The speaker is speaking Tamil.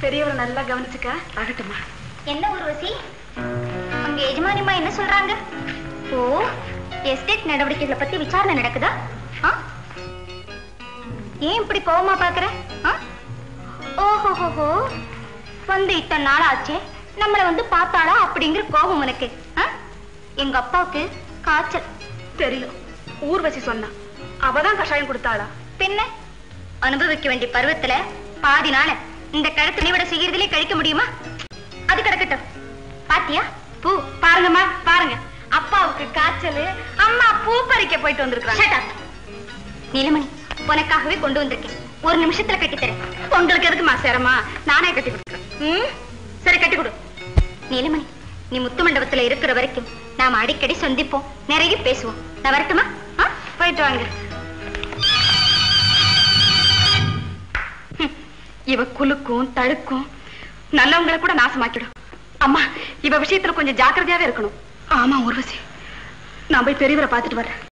பெரியவரை நல்லா கவனிச்சுக்க ஆகட்டுமா என்ன ஊர்வசி அங்க எஜமானிமா என்ன சொல்றாங்க ஓ எஸ்டேட் நடவடிக்கைகளை பத்தி விசாரணை நடக்குதா ஆ? ஏன் இப்படி கோவமா பாக்குற ஆ? ஓஹோஹோஹோ வந்து இத்தனை நாள் ஆச்சே நம்மள வந்து பார்த்தாளா அப்படிங்கிற கோபம் உனக்கு ஆ? எங்க அப்பாவுக்கு காய்ச்சல் தெரியும் ஊர்வசி சொன்னா அவதான் கஷாயம் கொடுத்தாளா பின்ன அனுபவிக்க வேண்டிய பருவத்துல பாதி நாள இந்த கழுத்து விட செய்யறதுலே கழிக்க முடியுமா அது கிடக்கட்டும் பாத்தியா பூ பாருங்கம்மா பாருங்க அப்பாவுக்கு காய்ச்சல் அம்மா பூ பறிக்க போயிட்டு வந்திருக்காங்க Shut up. நீலமணி உனக்காகவே கொண்டு வந்திருக்கேன் ஒரு நிமிஷத்துல கட்டித்தரேன் உங்களுக்கு எதுக்குமா சேரமா நானே கட்டி கொடுக்குறேன் ம் சரி கட்டி கொடு நீலமணி நீ முத்து மண்டபத்துல இருக்கிற வரைக்கும் நாம அடிக்கடி சந்திப்போம் நிறைய பேசுவோம் நான் வரட்டுமா ஆ? போயிட்டு வாங்க ஹம், இவ குலுக்கும் தடுக்கும் நல்லவங்களை கூட நாசமாக்கிடும் அம்மா இவ விஷயத்துல கொஞ்சம் ஜாக்கிரதையாவே இருக்கணும் ஆமா ஊர்வசி நான் போய் பெரியவரை பார்த்துட்டு வரேன்